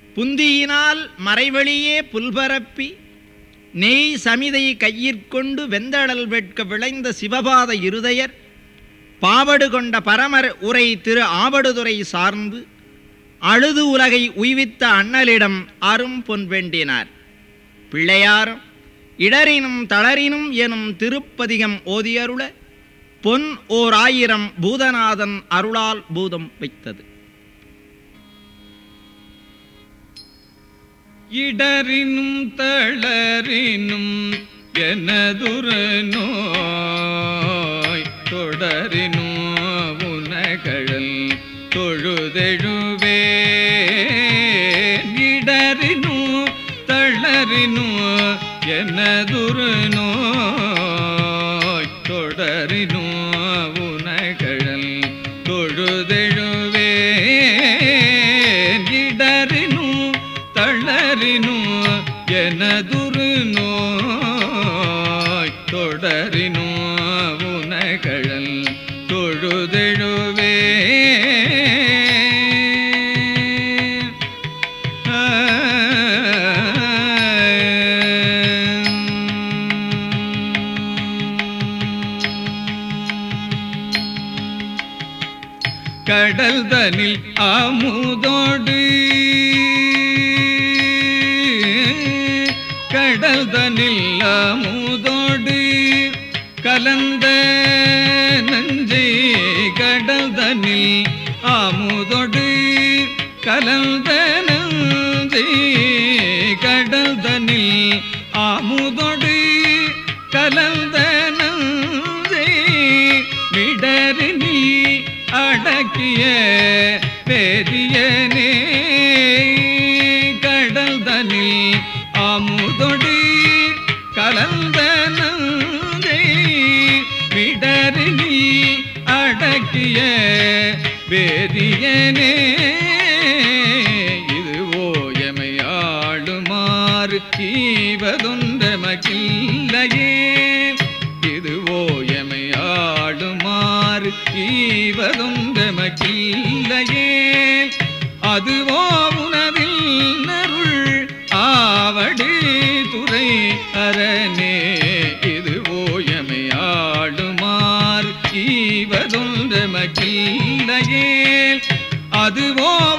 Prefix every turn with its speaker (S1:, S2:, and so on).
S1: புந்தியினால் மறைவழியே புல்பரப்பி நெய் சமிதை கையிற்கொண்டு வெந்தடல் வெட்க விளைந்த சிவபாத இருதயர் பாவடு கொண்ட பரமர் உரை திரு ஆவடுதுறை சார்ந்து அழுது உலகை உய்வித்த அண்ணலிடம் அரும் பொன் வேண்டினார் பிள்ளையாரும் இடரினும் தளரினும் எனும் திருப்பதிகம் ஓதியருள பொன் ஓர் ஆயிரம் பூதநாதன் அருளால் பூதம் வைத்தது
S2: இடரினும் தளரினும் எனதுரு நோய் தொடரினும் உனகழல் தொழுதெழுவே இடரினும் தளரினும் எனதுரு நோய் தொடரினும் உனகழல் தொழுதெழுவே இடரினும் தளரினும் எனதுரு நோய் தொடரினும் உனகழல் தொழுதெழுவே கடல் தனில் அமுதோடு கடல் தனில் அமுதோடு கலந்த நஞ்சை கடல் தனில் அமுதோடு கலந்த நஞ்சை கடல் தனில் அமுதோடு கலந்த நஞ்சை விடரினி அடக்கிய பெரியனே கடல் தனில் அமுதொடி கலந்த நந்தை விடரினி அடக்கிய வேதியனே இது ஓயமையாளுமாறு ஈவதொன்ற மகிழ்லையே இது ஓயமையாளுமாறு ஈவதொன்ற மகிழ்லையே அதுவோ உனதில் நருள் ஆவடி துறை அரணே இது ஓயமையாளுமாறு ஈவதொன்ற மகிழ்லையே அதுவோ